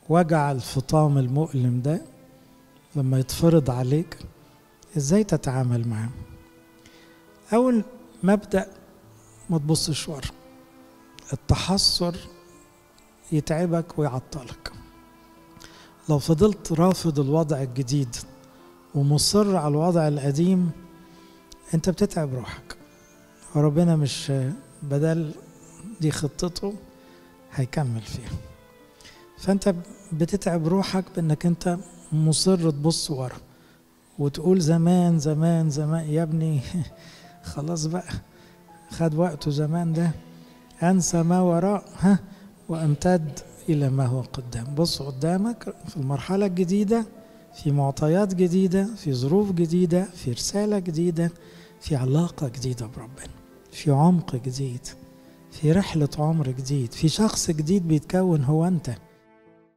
وجع الفطام المؤلم ده لما يتفرض عليك ازاي تتعامل معاه اول مبدا ما تبصش ورا التحسر يتعبك ويعطلك لو فضلت رافض الوضع الجديد ومصر على الوضع القديم انت بتتعب روحك وربنا مش بدل دي خطته هيكمل فيها فانت بتتعب روحك بانك انت مصر تبص ورا وتقول زمان زمان زمان يا ابني خلاص بقى خد وقته زمان ده انسى ما وراء ها وامتد الى ما هو قدام بص قدامك في المرحله الجديده في معطيات جديده في ظروف جديده في رساله جديده في علاقه جديده بربنا في عمق جديد في رحله عمر جديد في شخص جديد بيتكون هو انت